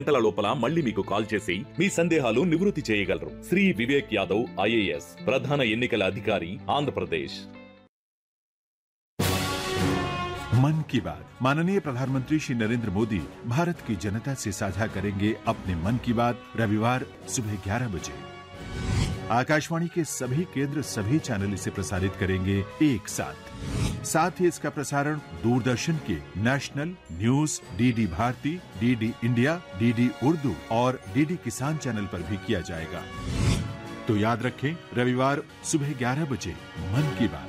గంటల లోపల మళ్ళీ మీకు కాల్ చేసి మీ సందేహాలు నివృత్తి చేయగలరు శ్రీ వివేక్ యాదవ్ ఐఏఎస్ ప్రధాన ఎన్నికల అధికారి ఆంధ్రప్రదేశ్ मन की बात माननीय प्रधानमंत्री श्री नरेंद्र मोदी भारत की जनता से साझा करेंगे अपने मन की बात रविवार सुबह 11 बजे आकाशवाणी के सभी केंद्र सभी चैनल इसे प्रसारित करेंगे एक साथ साथ ही इसका प्रसारण दूरदर्शन के national news DD Bharati DD India DD Urdu और डीडी किसान चैनल पर भी किया जाएगा तो याद रखें रविवार सुबह 11 बजे मन की बात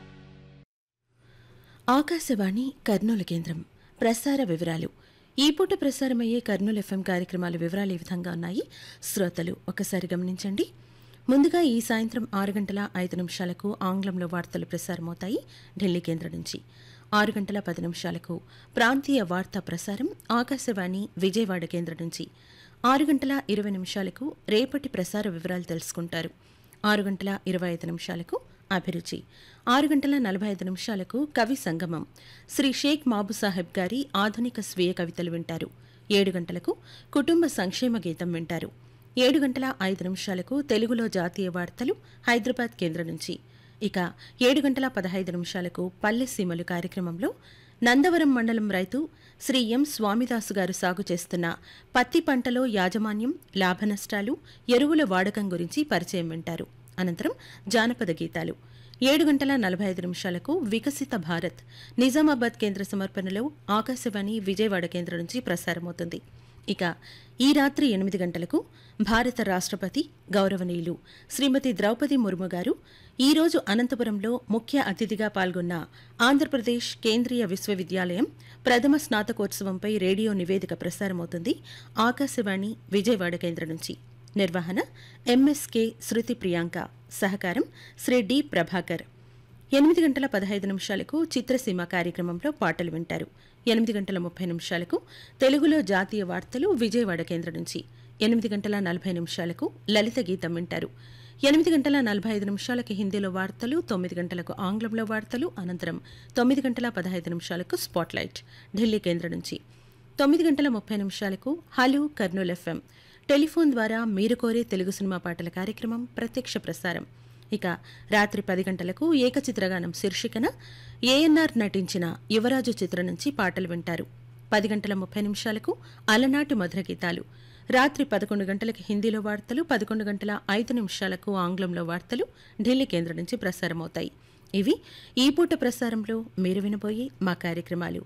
ఆకాశవాణి కర్నూలు కేంద్రం ప్రసార వివరాలు ఈ పూట ప్రసారమయ్యే కర్నూలు ఎఫ్ఎం కార్యక్రమాల వివరాలు ఈ విధంగా ఉన్నాయి శ్రోతలు ఒకసారి గమనించండి ముందుగా ఈ సాయంత్రం ఆరు గంటల ఐదు నిమిషాలకు ఆంగ్లంలో వార్తలు ప్రసారమవుతాయి ఢిల్లీ కేంద్రం నుంచి ఆరు గంటల పది నిమిషాలకు ప్రాంతీయ వార్తా ప్రసారం ఆకాశవాణి విజయవాడ కేంద్రం నుంచి ఆరు గంటల ఇరవై నిమిషాలకు రేపటి ప్రసార వివరాలు తెలుసుకుంటారు ఆరు గంటల ఇరవై ఐదు నిమిషాలకు అభిరుచి ఆరు గంటల నలభై ఐదు నిమిషాలకు కవి సంగమం శ్రీ షేక్ మాబు సాహెబ్ గారి ఆధునిక స్వీయ కవితలు వింటారు ఏడు గంటలకు కుటుంబ సంక్షేమ గీతం వింటారు ఏడు గంటల ఐదు నిమిషాలకు తెలుగులో జాతీయ వార్తలు హైదరాబాద్ కేంద్రం నుంచి ఇక ఏడు గంటల పదహైదు నిమిషాలకు పల్లె సీమలు కార్యక్రమంలో నందవరం మండలం రైతు శ్రీ ఎం స్వామిదాసు గారు సాగు చేస్తున్న పత్తి పంటలో యాజమాన్యం లాభనష్టాలు ఎరువుల వాడకం గురించి పరిచయం వింటారు అనంతరం జానపద గీతాలు ఏడు గంటల నలభై ఐదు నిమిషాలకు వికసిత భారత్ నిజామాబాద్ కేంద్ర సమర్పణలో ఆకాశవాణి విజయవాడ కేంద్రం నుంచి ప్రసారమవుతుంది ఇక ఈ రాత్రి ఎనిమిది గంటలకు భారత రాష్ట్రపతి గౌరవనీయులు శ్రీమతి ద్రౌపది ముర్ము గారు ఈరోజు అనంతపురంలో ముఖ్య అతిథిగా పాల్గొన్న ఆంధ్రప్రదేశ్ కేంద్రీయ విశ్వవిద్యాలయం ప్రథమ స్నాతకోత్సవంపై రేడియో నివేదిక ప్రసారమవుతుంది ఆకాశవాణి విజయవాడ కేంద్రం నుంచి నిర్వహణ ఎంఎస్కే శృతి ప్రియాంక సహకారం శ్రీ డి ప్రభాకర్ ఎనిమిది గంటల పదహైదు నిమిషాలకు చిత్రసీమ కార్యక్రమంలో పాటలు వింటారు ఎనిమిది గంటల ముప్పై నిమిషాలకు తెలుగులో జాతీయ వార్తలు విజయవాడ కేంద్రం నుంచి ఎనిమిది గంటల నలభై నిమిషాలకు లలిత గీతం వింటారు ఎనిమిది గంటల నలభై ఐదు నిమిషాలకు హిందీలో వార్తలు తొమ్మిది గంటలకు ఆంగ్లంలో వార్తలు అనంతరం తొమ్మిది గంటల పదహైదు నిమిషాలకు స్పాట్లైట్ ఢిల్లీ కేంద్రం నుంచి తొమ్మిది గంటల ముప్పై నిమిషాలకు హలో కర్నూల్ ఎఫ్ఎం టెలిఫోన్ ద్వారా మీరు కోరే తెలుగు సినిమా పాటల కార్యక్రమం ప్రత్యక్ష ప్రసారం ఇక రాత్రి పది గంటలకు ఏకచిత్రగానం శీర్షికన ఏఎన్ఆర్ నటించిన యువరాజు చిత్రం నుంచి పాటలు వింటారు పది గంటల ముప్పై నిమిషాలకు అలనాటి మధుర గీతాలు రాత్రి పదకొండు గంటలకు హిందీలో వార్తలు పదకొండు గంటల ఐదు నిమిషాలకు ఆంగ్లంలో వార్తలు ఢిల్లీ కేంద్రం నుంచి ప్రసారమవుతాయి ఇవి ఈ పూట ప్రసారంలో మీరు వినబోయే మా కార్యక్రమాలు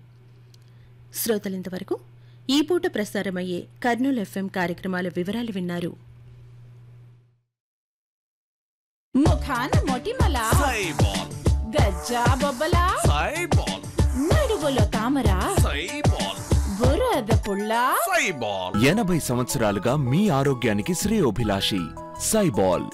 శ్రోతలింతవరకు ఈ పూట ప్రసారమయ్యే కర్నూలు ఎఫ్ఎం కార్యక్రమాల వివరాలు విన్నారు ముఖాన మొటిమల సైబాల్ గజ్జా బొబ్బల సైబాల్ నడువులో తామర సైబాల్ బురద పుల్ల సైబాల్ ఎనభై సంవత్సరాలుగా మీ ఆరోగ్యానికి శ్రేయోభిలాషి సైబాల్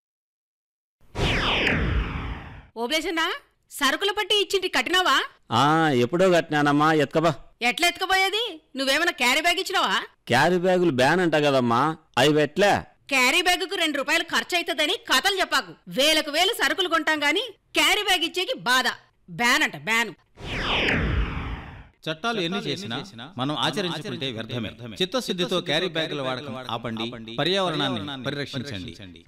ఓబ్లేసన్నా సరుకుల పట్టి ఇచ్చింటి కట్టినావా ఆ ఎప్పుడో కట్టినానమ్మా ఎత్కబా ఎట్లా ఎత్తుకుపోయేది నువ్వేమైనా క్యారీ బ్యాగ్ ఇచ్చినావా క్యారీ బ్యాగులు బ్యాన్ అంట కదమ్మా అవి పెట్లే క్యారీ బ్యాగుకు రెండు రూపాయలు ఖర్చు అవుతుందని కథలు చెప్పాకు వేలకు వేలు సరుకులు కొంటాం గాని క్యారీ బ్యాగ్ ఇచ్చేకి బాధ బ్యాన్ అంట బ్యాన్ చట్టాలు ఎన్ని చేసినా మనం ఆచరించుకుంటే వ్యర్థమే చిత్తశుద్ధితో క్యారీ బ్యాగుల వాడకం ఆపండి పర్యావరణాన్ని పరిరక్షించండి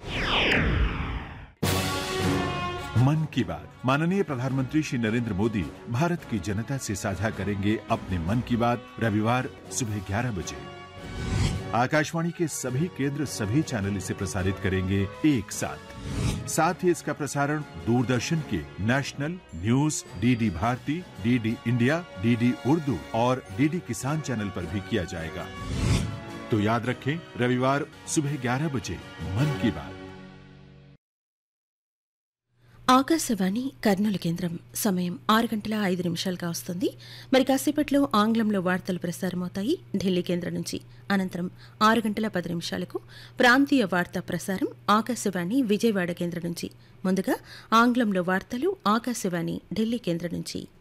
मन की बात माननीय प्रधानमंत्री श्री नरेंद्र मोदी भारत की जनता से साझा करेंगे अपने मन की बात रविवार सुबह 11 बजे आकाशवाणी के सभी केंद्र सभी चैनल इसे प्रसारित करेंगे एक साथ साथ ही इसका प्रसारण दूरदर्शन के national news DD Bharati DD India DD Urdu और डीडी किसान चैनल पर भी किया जाएगा तो याद रखें रविवार सुबह 11 बजे मन की बात ఆకాశవాణి కర్నూలు కేంద్రం సమయం ఆరు గంటల ఐదు నిమిషాలుగా వస్తుంది మరి కాసేపట్లో ఆంగ్లంలో వార్తలు ప్రసారమవుతాయి ఢిల్లీ కేంద్రం నుంచి అనంతరం ఆరు గంటల పది నిమిషాలకు ప్రాంతీయ వార్తా ప్రసారం ఆకాశవాణి విజయవాడ కేంద్రం నుంచి ముందుగా ఆంగ్లంలో వార్తలు ఆకాశవాణి ఢిల్లీ కేంద్రం నుంచి